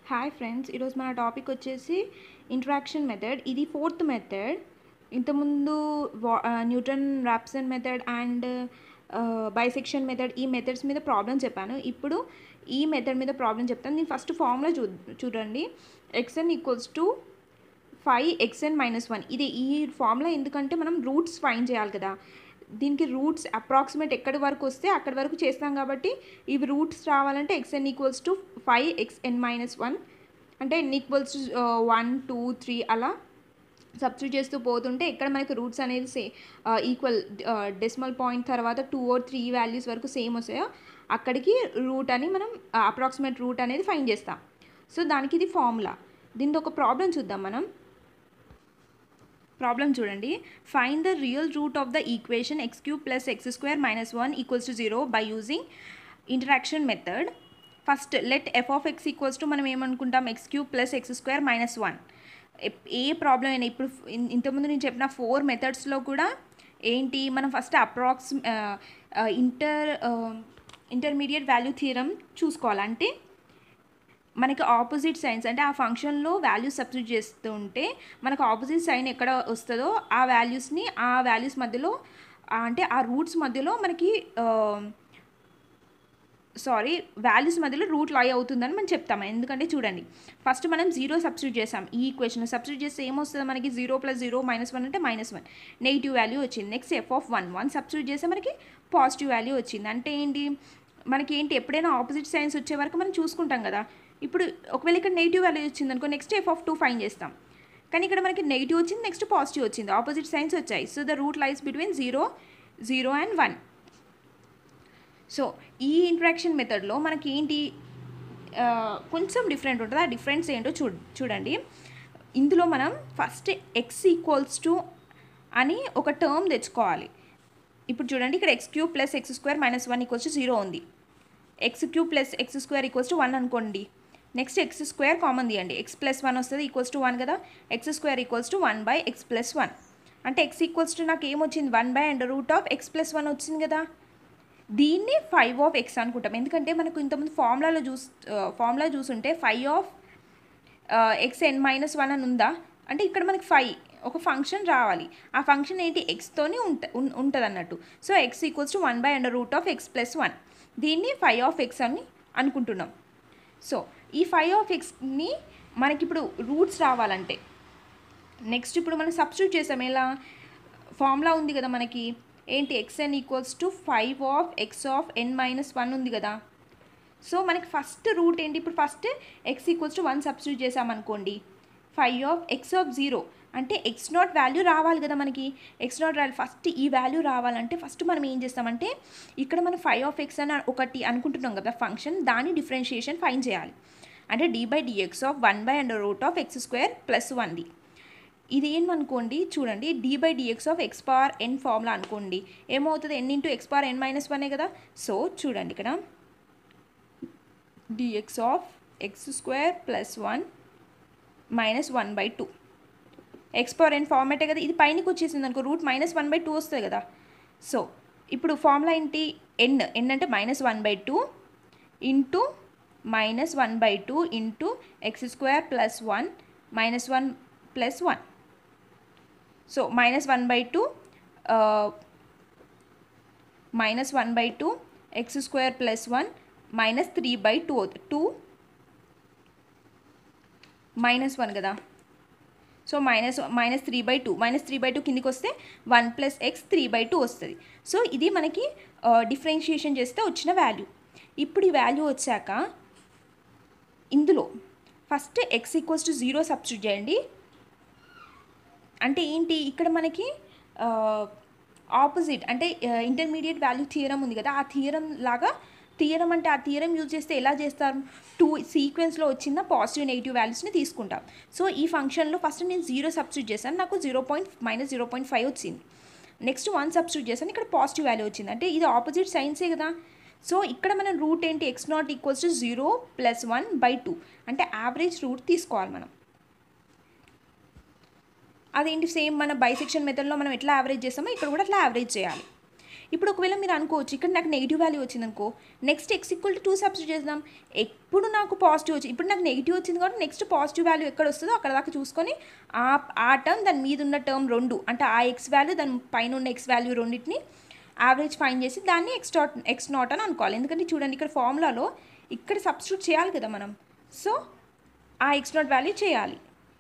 hi friends ఈరోజు మన topic వచ్చేసి ఇంట్రాక్షన్ మెథడ్ ఇది ఫోర్త్ మెథడ్ ఇంతకుముందు వా Newton Raphson method and bisection method ఈ మెథడ్స్ మీద ప్రాబ్లం చెప్పాను ఇప్పుడు ఈ మెథడ్ మీద ప్రాబ్లం చెప్తాను నేను ఫస్ట్ ఫార్ములా చూ చూడండి x n equals to five x n minus one ఇది ఈ ఫార్ములా ఎందుకంటే మనం రూట్స్ ఫైన్ చేయాలి కదా దీనికి రూట్స్ అప్రాక్సిమేట్ ఎక్కడి వరకు వస్తే అక్కడి వరకు చేస్తాం కాబట్టి ఇవి రూట్స్ రావాలంటే x n equals to five x n minus one అంటే n equals to one two three అలా సబ్స్టిట్యూట్ చేస్తూ పోతుంటే ఎక్కడ మనకి రూట్స్ అనేది సే ఈక్వల్ డెసిమల్ పాయింట్ తర్వాత టూ ఆర్ త్రీ వాల్యూస్ వరకు సేమ్ వస్తాయో అక్కడికి రూట్ అని మనం అప్రాక్సిమేట్ రూట్ అనేది ఫైన్ చేస్తాం సో దానికి ఇది ఫార్ములా దీనితో ఒక ప్రాబ్లం చూద్దాం మనం ప్రాబ్లం చూడండి find the real root of the equation x cube plus x square minus one equals to zero by using iteration method first let f of x equals to మనం ఏమనుకుంటాం x cube plus x square minus one ఏ problem అయినా ఇప్పుడు ఇంతకుముందు నేను చెప్పిన four మెథడ్స్లో కూడా ఏంటి మనం first approx inter intermediate value theorem చూసుకోవాలి అంటే మనకి ఆపోజిట్ సైన్స్ అంటే ఆ ఫంక్షన్లో వాల్యూస్ సబ్స్టిట్యూట్ చేస్తుంటే మనకు ఆపోజిట్ సైన్ ఎక్కడ వస్తుందో ఆ వాల్యూస్ని ఆ వాల్యూస్ మధ్యలో అంటే ఆ రూట్స్ మధ్యలో మనకి సారీ వాల్యూస్ మధ్యలో రూట్ లై అవుతుందని మనం చెప్తాము ఎందుకంటే చూడండి ఫస్ట్ మనం జీరో సబ్స్టిట్యూట్ చేసాం ఈ ఈక్వేషన్ సబ్స్టిట్యూట్ చేస్తే ఏమొస్తుంది మనకి zero plus zero minus one అంటే మైనస్ వన్ నెగిటివ్ వాల్యూ వచ్చింది next f of one one substitute చేస్తే మనకి పాజిటివ్ వాల్యూ వచ్చింది అంటే ఏంటి మనకి ఏంటి ఎప్పుడైనా ఆపోజిట్ సైన్స్ వచ్చే వరకు మనం చూసుకుంటాం కదా ఇప్పుడు ఒకవేళ ఇక్కడ నెగిటివ్ వాల్యూ వచ్చింది అనుకో next f of two find చేస్తాం కానీ ఇక్కడ మనకి నెగిటివ్ వచ్చింది నెక్స్ట్ పాజిటివ్ వచ్చింది ఆపోజిట్ సైన్స్ వచ్చాయి so the root lies between zero zero and one so ఈ ఇంట్రాక్షన్ మెథడ్లో మనకి ఏంటి కొంచెం డిఫరెంట్ ఉంటుంది ఆ డిఫరెన్స్ ఏంటో చూ చూడండి ఇందులో మనం ఫస్ట్ ఎక్స్ ఈక్వల్స్ టు అని ఒక టర్మ్ తెచ్చుకోవాలి ఇప్పుడు చూడండి ఇక్కడ x cube plus x square minus one equals to zero ఉంది x cube plus x square equals to one అనుకోండి నెక్స్ట్ ఎక్స్ స్క్వేర్ కామన్ తీయండి ఎక్స్ ప్లస్ వన్ వస్తుంది ఈక్వల్స్ టు వన్ కదా x square equals to one by x plus one అంటే x equals to నాకు ఏమొచ్చింది one by and root of x plus one వచ్చింది కదా దీన్ని ఫైవ్ ఆఫ్ ఎక్స్ అనుకుంటాం ఎందుకంటే మనకు ఇంతకుముందు ఫార్ములాలో చూస్ ఫార్ములా చూసుంటే five of x n minus one అని ఉందా అంటే ఇక్కడ మనకి ఫైవ్ ఒక ఫంక్షన్ రావాలి ఆ ఫంక్షన్ ఏంటి ఎక్స్తోని ఉంట ఉంటుంది అన్నట్టు so x equals to one by under root of x plus one దీన్ని ఫైవ్ ఆఫ్ ఎక్స్ అని అనుకుంటున్నాం సో ఈ ఫైవ్ ఆఫ్ ఎక్స్ని మనకి ఇప్పుడు రూట్స్ రావాలంటే నెక్స్ట్ ఇప్పుడు మనం సబ్స్టిట్యూట్ చేసాం ఎలా ఫార్ములా ఉంది కదా మనకి ఏంటి x n equals to five of x of n minus one ఉంది కదా సో మనకి ఫస్ట్ రూట్ ఏంటి ఇప్పుడు first x equals to one substitute చేసామనుకోండి five of x of zero అంటే ఎక్స్ నాట్ వాల్యూ రావాలి కదా మనకి ఎక్స్ నాట్ వాల్యూ ఫస్ట్ ఈ వాల్యూ రావాలంటే ఫస్ట్ మనం ఏం చేస్తామంటే ఇక్కడ మనం ఫైవ్ ఆఫ్ ఎక్స్ అని ఒకటి అనుకుంటున్నాం కదా ఫంక్షన్ దాని డిఫరెన్షియేషన్ ఫైన్ చేయాలి అంటే d by d x of one by and root of x square plus వన్ది ఇది ఏమనుకోండి చూడండి d by d x of x power n formula అనుకోండి ఏమవుతుంది n into x power n minus వనే కదా సో చూడండి ఇక్కడ d x of x square plus one minus one by two x power n ఫార్మేటే కదా ఇది పైనకి వచ్చేసింది అనుకో root minus one by two వస్తుంది కదా సో ఇప్పుడు ఫార్ములా ఏంటి ఎన్ ఎన్ అంటే minus one by two into minus one by two into x square plus one minus one plus one so minus one by two minus one by two x square plus one minus three by two two minus one కదా so minus minus three by two minus three by two కిందికి వస్తే one plus x three by two వస్తుంది so ఇది మనకి differentiation చేస్తే వచ్చిన value ఇప్పుడు ఈ వాల్యూ వచ్చాక ఇందులో first x equals to zero substitute చేయండి అంటే ఏంటి ఇక్కడ మనకి ఆపోజిట్ అంటే ఇంటర్మీడియట్ వాల్యూ థియరం ఉంది కదా ఆ థియరం లాగా థియరం అంటే ఆ థియరం యూజ్ చేస్తే ఎలా చేస్తారు టూ సీక్వెన్స్లో వచ్చిన పాజిటివ్ నెగిటివ్ వాల్యూస్ని తీసుకుంటాం సో ఈ ఫంక్షన్లో ఫస్ట్ నేను జీరో సబ్స్టిట్యూట్ చేశాను నాకు zero point minus zero point five వచ్చింది నెక్స్ట్ వన్ సబ్స్టిట్యూట్ చేశాను ఇక్కడ పాజిటివ్ వాల్యూ వచ్చింది అంటే ఇది ఆపోజిట్ సైన్సే కదా సో ఇక్కడ మనం రూట్ ఏంటి x naught equals to zero plus one by two అంటే యావరేజ్ రూట్ తీసుకోవాలి మనం అదేంటి సేమ్ మన బైసెక్షన్ మెథడ్లో మనం ఎట్లా యావరేజ్ చేస్తామో ఇక్కడ కూడా అట్లా యావరేజ్ చేయాలి ఇప్పుడు ఒకవేళ మీరు అనుకోవచ్చు ఇక్కడ నాకు నెగిటివ్ వాల్యూ వచ్చింది అనుకో next x equal to two substitute చేద్దాం ఎప్పుడు నాకు పాజిటివ్ వచ్చి ఇప్పుడు నాకు నెగిటివ్ వచ్చింది కాబట్టి నెక్స్ట్ పాజిటివ్ వాల్యూ ఎక్కడ వస్తుందో అక్కడ దాకా చూసుకొని ఆ ఆ టర్మ్ దాని మీద ఉన్న టర్మ్ రెండు అంటే ఆ ఎక్స్ వాల్యూ దాని పైన ఉన్న ఎక్స్ వాల్యూ రెండింటిని యావరేజ్ ఫైన్ చేసి దాన్ని ఎక్స్ డాట్ ఎక్స్ నాట్ అని అనుకోవాలి ఎందుకంటే చూడండి ఇక్కడ ఫార్ములాలో ఇక్కడ సబ్స్టిట్యూట్ చేయాలి కదా మనం సో ఆ ఎక్స్ నాట్ వాల్యూ చేయాలి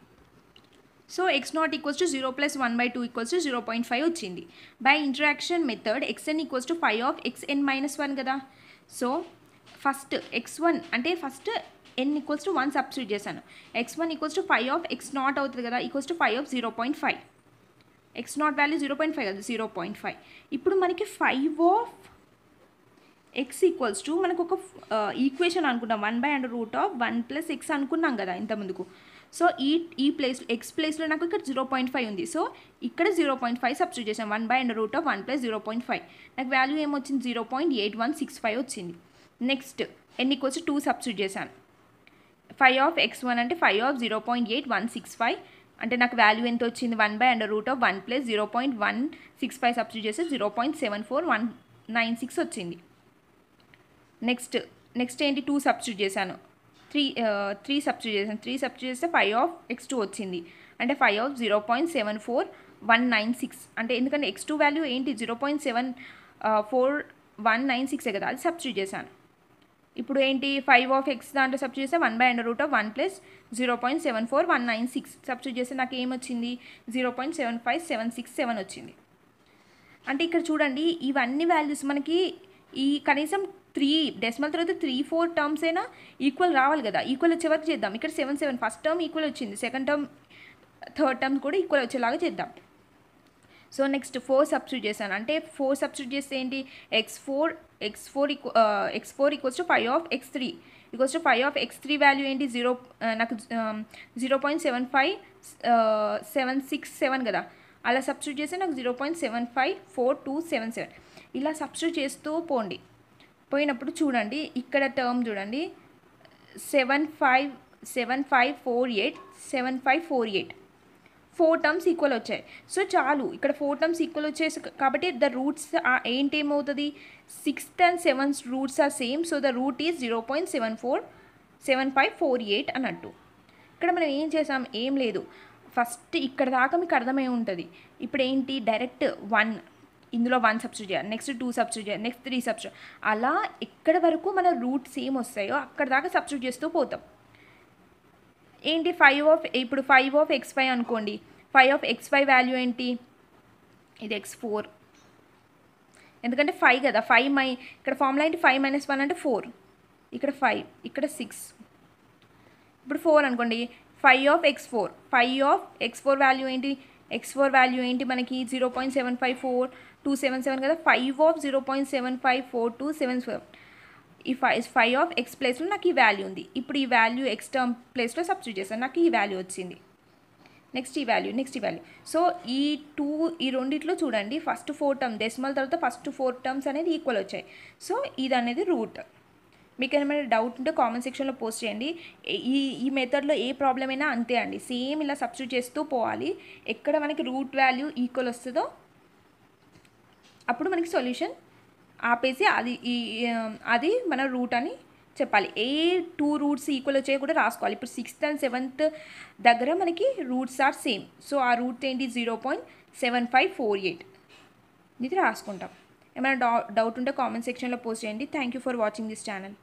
so x naught equals to zero plus one by two equals to zero point five వచ్చింది by iteration method x n equals to five of x n minus one కదా so first x one అంటే first n equals to one substitute చేశాను x one equals to five of x naught అవుతుంది కదా equals to five of zero point five x naught value zero point five కదా zero point five ఇప్పుడు మనకి five of x equals to మనకు ఒక equation అనుకున్నాం one by under root of one plus x అనుకున్నాం కదా ఇంతకుముందుకు సో ఈ ఈ ప్లేస్ ఎక్స్ ప్లేస్లో నాకు ఇక్కడ జీరో పాయింట్ ఫైవ్ ఉంది సో ఇక్కడ జీరో పాయింట్ ఫైవ్ సబ్స్టిట్యూట్ చేసాం one by under root of one plus zero point five నాకు వాల్యూ ఏమొచ్చింది zero point eight one six five వచ్చింది next n equals two substitute చేశాను ఫైవ్ ఆఫ్ ఎక్స్ వన్ అంటే five of zero point eight one six five అంటే నాకు value ఎంత వచ్చింది one by under root of one plus zero point one six five substitute చేస్తే zero point seven four one nine six వచ్చింది next next ఏంటి two substitute చేశాను three three substitute చేశాను three substitute చేస్తే ఫైవ్ ఆఫ్ ఎక్స్ టూ వచ్చింది అంటే five of zero point seven four one nine six అంటే ఎందుకంటే ఎక్స్ టూ వాల్యూ ఏంటి zero point seven four one nine సిక్సే కదా అది సబ్స్టిట్యూట్ చేశాను ఇప్పుడు ఏంటి ఫైవ్ ఆఫ్ ఎక్స్ దాంట్లో సబ్స్టిట్యూట్ చేస్తే one by under root of one plus zero point seven four one nine six substitute చేస్తే నాకు ఏమొచ్చింది zero point seven five seven six seven వచ్చింది అంటే ఇక్కడ చూడండి ఇవన్నీ వాల్యూస్ మనకి ఈ కనీసం త్రీ డెసిమల్ తర్వాత త్రీ ఫోర్ టర్మ్స్ అయినా ఈక్వల్ రావాలి కదా ఈక్వల్ వచ్చే వరకు చేద్దాం ఇక్కడ seven seven first term equal వచ్చింది సెకండ్ టర్మ్ థర్డ్ టర్మ్ కూడా ఈక్వల్ వచ్చేలాగా చేద్దాం సో నెక్స్ట్ ఫోర్ సబ్స్టిట్యూట్ చేశాను అంటే ఫోర్ సబ్స్టిట్యూట్ చేస్తే ఏంటి ఎక్స్ ఫోర్ ఎక్స్ ఫోర్ ఈక్వ x four equals to five of x three equals to five of x three value ఏంటి జీరో నాకు zero point seven five seven six seven కదా అలా substitute చేస్తే నాకు zero point seven five four two seven seven ఇలా substitute చేస్తూ పోండి పోయినప్పుడు చూడండి ఇక్కడ టర్మ్ చూడండి seven five seven five four eight seven five four eight four terms equal వచ్చాయి సో చాలు ఇక్కడ ఫోర్ టర్మ్స్ ఈక్వల్ వచ్చేసి కాబట్టి ద రూట్స్ ఏంటి ఏమవుతుంది sixth and seventh roots are same so the root is zero point seven four seven five four eight అన్నట్టు ఇక్కడ మనం ఏం చేసాం ఏం లేదు ఫస్ట్ ఇక్కడ దాకా మీకు అర్థమై ఉంటుంది ఇప్పుడు ఏంటి డైరెక్ట్ వన్ ఇందులో వన్ సబ్స్టిట్యూట్ చేయాలి నెక్స్ట్ టూ సబ్స్టిట్యూట్ చేయాలి నెక్స్ట్ త్రీ సబ్స్టిట్యూట్ అలా ఎక్కడ వరకు మన రూట్ సేమ్ వస్తాయో అక్కడ దాకా సబ్స్టిట్యూట్ చేస్తూ పోతాం ఏంటి ఫైవ్ ఆఫ్ ఇప్పుడు ఫైవ్ ఆఫ్ ఎక్స్ ఫైవ్ అనుకోండి five of x five value ఏంటి ఇది ఎక్స్ ఫోర్ ఎందుకంటే ఫైవ్ కదా ఫైవ్ మై ఇక్కడ ఫార్ములా ఏంటి ఫైవ్ మైనస్ వన్ అంటే ఫోర్ ఇక్కడ ఫైవ్ ఇక్కడ సిక్స్ ఇప్పుడు ఫోర్ అనుకోండి five of x four five of x four value ఏంటి ఎక్స్ ఫోర్ వాల్యూ ఏంటి మనకి zero point seven five four two seven seven కదా five of zero point seven five four two seven seven ఈ five five of x ప్లేస్లో నాకు ఈ value ఉంది ఇప్పుడు ఈ వాల్యూ ఎక్స్ టర్మ్ ప్లేస్లో సబ్స్టిట్యూట్ చేశాను నాకు ఈ వాల్యూ వచ్చింది నెక్స్ట్ ఈ వాల్యూ నెక్స్ట్ ఈ వాల్యూ సో ఈ టూ ఈ రెండిట్లో చూడండి ఫస్ట్ ఫోర్ టర్మ్ డెసిమల్ తర్వాత ఫస్ట్ ఫోర్ టర్మ్స్ అనేది ఈక్వల్ వచ్చాయి సో ఇది అనేది రూట్ మీకు ఏమైనా డౌట్ ఉంటే కామెంట్ సెక్షన్లో పోస్ట్ చేయండి ఈ ఈ మెథడ్లో ఏ ప్రాబ్లం అయినా అంతే అండి సేమ్ ఇలా సబ్స్టిట్యూట్ చేస్తూ పోవాలి ఎక్కడ మనకి రూట్ వాల్యూ ఈక్వల్ వస్తుందో అప్పుడు మనకి సొల్యూషన్ ఆపేసి అది ఈ అది మన రూట్ అని చెప్పాలి ఏ టూ రూట్స్ ఈక్వల్ వచ్చాయో కూడా రాసుకోవాలి ఇప్పుడు సిక్స్త్ అండ్ సెవెంత్ దగ్గర మనకి రూట్స్ ఆర్ సేమ్ సో ఆ రూట్ ఏంటి zero point seven five four eight ఇది రాసుకుంటాం ఏమైనా డౌ డౌట్ ఉంటే కామెంట్ సెక్షన్లో పోస్ట్ చేయండి thank you for watching this channel